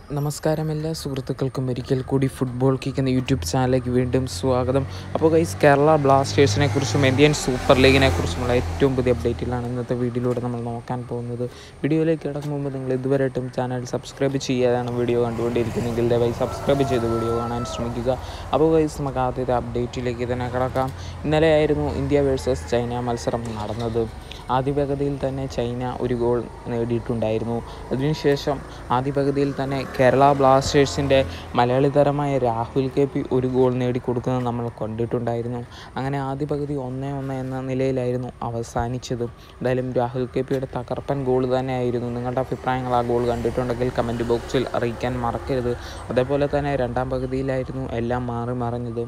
നമസ്കാരം എല്ലാ സുഹൃത്തുക്കൾക്കും ഒരിക്കൽ കൂടി ഫുട്ബോൾ കിക്ക് എന്ന യൂട്യൂബ് ചാനലിലേക്ക് വീണ്ടും സ്വാഗതം അപ്പോൾ ഗൈസ് കേരള ബ്ലാസ്റ്റേഴ്സിനെ കുറിച്ചും ഇന്ത്യൻ സൂപ്പർ ലീഗിനെ കുറിച്ചുമുള്ള ഏറ്റവും പുതിയ അപ്ഡേറ്റിലാണ് ഇന്നത്തെ വീഡിയോയിലൂടെ നമ്മൾ നോക്കാൻ പോകുന്നത് വീഡിയോയിലേക്ക് കിടക്കും മുമ്പ് നിങ്ങൾ ഇതുവരെയായിട്ടും ചാനൽ സബ്സ്ക്രൈബ് ചെയ്യാതാണ് വീഡിയോ കണ്ടുകൊണ്ടിരിക്കുന്നതെങ്കിൽ ദയവായി സബ്സ്ക്രൈബ് ചെയ്ത് വീഡിയോ കാണാൻ ശ്രമിക്കുക അപ്പോൾ ഗൈസ് നമുക്ക് ആദ്യത്തെ അപ്ഡേറ്റിലേക്ക് തന്നെ കിടക്കാം ഇന്നലെയായിരുന്നു ഇന്ത്യ വേഴ്സസ് ചൈന മത്സരം നടന്നത് ആദ്യ പകുതിയിൽ തന്നെ ചൈന ഒരു ഗോൾ നേടിയിട്ടുണ്ടായിരുന്നു അതിനുശേഷം ആദ്യ പകുതിയിൽ തന്നെ കേരള ബ്ലാസ്റ്റേഴ്സിൻ്റെ മലയാളി താരമായ രാഹുൽ കെ പി ഒരു ഗോൾ നേടിക്കൊടുക്കുന്നത് നമ്മൾ കണ്ടിട്ടുണ്ടായിരുന്നു അങ്ങനെ ആദ്യ പകുതി ഒന്നേ ഒന്ന് എന്ന നിലയിലായിരുന്നു അവസാനിച്ചത് എന്തായാലും രാഹുൽ കെ പിയുടെ തകർപ്പൻ ഗോൾ തന്നെയായിരുന്നു നിങ്ങളുടെ അഭിപ്രായങ്ങൾ ആ ഗോൾ കണ്ടിട്ടുണ്ടെങ്കിൽ കമൻറ്റ് ബോക്സിൽ അറിയിക്കാൻ മറക്കരുത് അതേപോലെ തന്നെ രണ്ടാം പകുതിയിലായിരുന്നു എല്ലാം മാറി മറിഞ്ഞത്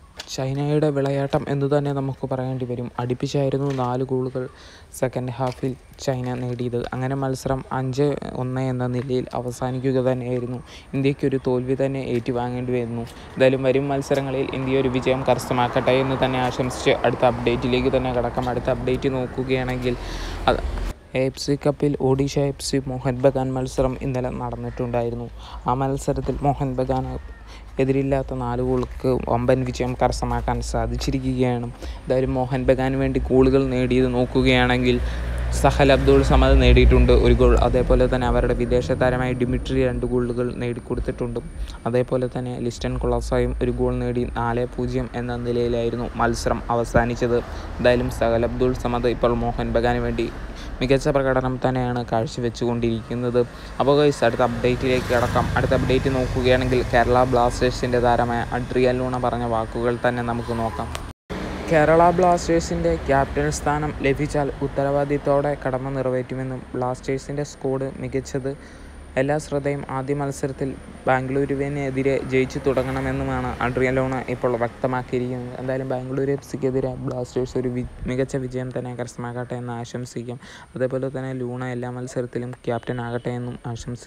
ചൈനയുടെ വിളയാട്ടം എന്ന് തന്നെ നമുക്ക് പറയേണ്ടി വരും അടുപ്പിച്ചായിരുന്നു നാല് ഗോളുകൾ സെക്കൻഡ് ഹാഫിൽ ചൈന നേടിയത് അങ്ങനെ മത്സരം അഞ്ച് ഒന്ന് എന്ന നിലയിൽ അവസാനിക്കുക തന്നെയായിരുന്നു ഇന്ത്യക്കൊരു തോൽവി തന്നെ ഏറ്റുവാങ്ങേണ്ടി വരുന്നു എന്തായാലും വരും മത്സരങ്ങളിൽ ഇന്ത്യ ഒരു വിജയം കരസ്ഥമാക്കട്ടെ എന്ന് തന്നെ ആശംസിച്ച് അടുത്ത അപ്ഡേറ്റിലേക്ക് തന്നെ കിടക്കാം അടുത്ത അപ്ഡേറ്റ് നോക്കുകയാണെങ്കിൽ അത് എഫ് സി കപ്പിൽ ഒഡീഷ എഫ് സി മോഹൻ ബഗാൻ മത്സരം ഇന്നലെ നടന്നിട്ടുണ്ടായിരുന്നു ആ മത്സരത്തിൽ മോഹൻ ബഗാൻ എതിരില്ലാത്ത നാല് ഗോൾക്ക് വമ്പൻ വിജയം കരസ്ഥമാക്കാൻ സാധിച്ചിരിക്കുകയാണ് എന്തായാലും മോഹൻ ബഗാന് വേണ്ടി ഗോളുകൾ നേടിയത് നോക്കുകയാണെങ്കിൽ സഹൽ അബ്ദുൾ സമദ് നേടിയിട്ടുണ്ട് ഒരു ഗോൾ അതേപോലെ തന്നെ അവരുടെ വിദേശ താരമായ ഡിമിട്രി രണ്ട് ഗോളുകൾ നേടിക്കൊടുത്തിട്ടുണ്ട് അതേപോലെ തന്നെ ലിസ്റ്റൻ കൊളസായും ഒരു ഗോൾ നേടി നാല് പൂജ്യം എന്ന നിലയിലായിരുന്നു മത്സരം അവസാനിച്ചത് എന്തായാലും സഹൽ അബ്ദുൾ സമദ് ഇപ്പോൾ മോഹൻ ബഗാന് വേണ്ടി മികച്ച പ്രകടനം തന്നെയാണ് കാഴ്ചവെച്ചുകൊണ്ടിരിക്കുന്നത് അപ്പോൾ ഗൈസ് അടുത്ത അപ്ഡേറ്റിലേക്ക് കിടക്കാം അടുത്ത അപ്ഡേറ്റ് നോക്കുകയാണെങ്കിൽ കേരള ബ്ലാസ്റ്റേഴ്സിൻ്റെ താരമായ അഡ്രിയൽ ലൂണ പറഞ്ഞ വാക്കുകൾ തന്നെ നമുക്ക് നോക്കാം കേരള ബ്ലാസ്റ്റേഴ്സിൻ്റെ ക്യാപ്റ്റൻ സ്ഥാനം ലഭിച്ചാൽ ഉത്തരവാദിത്തോടെ കടമ നിറവേറ്റുമെന്നും ബ്ലാസ്റ്റേഴ്സിൻ്റെ സ്കോഡ് മികച്ചത് എല്ലാ ശ്രദ്ധയും ആദ്യ മത്സരത്തിൽ ബാംഗ്ലൂരുവിനെതിരെ ജയിച്ചു തുടങ്ങണമെന്നുമാണ് അഡ്രിയലോണ ഇപ്പോൾ വ്യക്തമാക്കിയിരിക്കുന്നത് എന്തായാലും ബാംഗ്ലൂർ എഫ് സിക്കെതിരെ ബ്ലാസ്റ്റേഴ്സ് ഒരു വി മികച്ച വിജയം തന്നെ കരസ്ഥമാക്കട്ടെ എന്ന് ആശംസിക്കാം അതേപോലെ തന്നെ ലൂണ എല്ലാ മത്സരത്തിലും ക്യാപ്റ്റൻ ആകട്ടെ എന്നും ആശംസിക്കും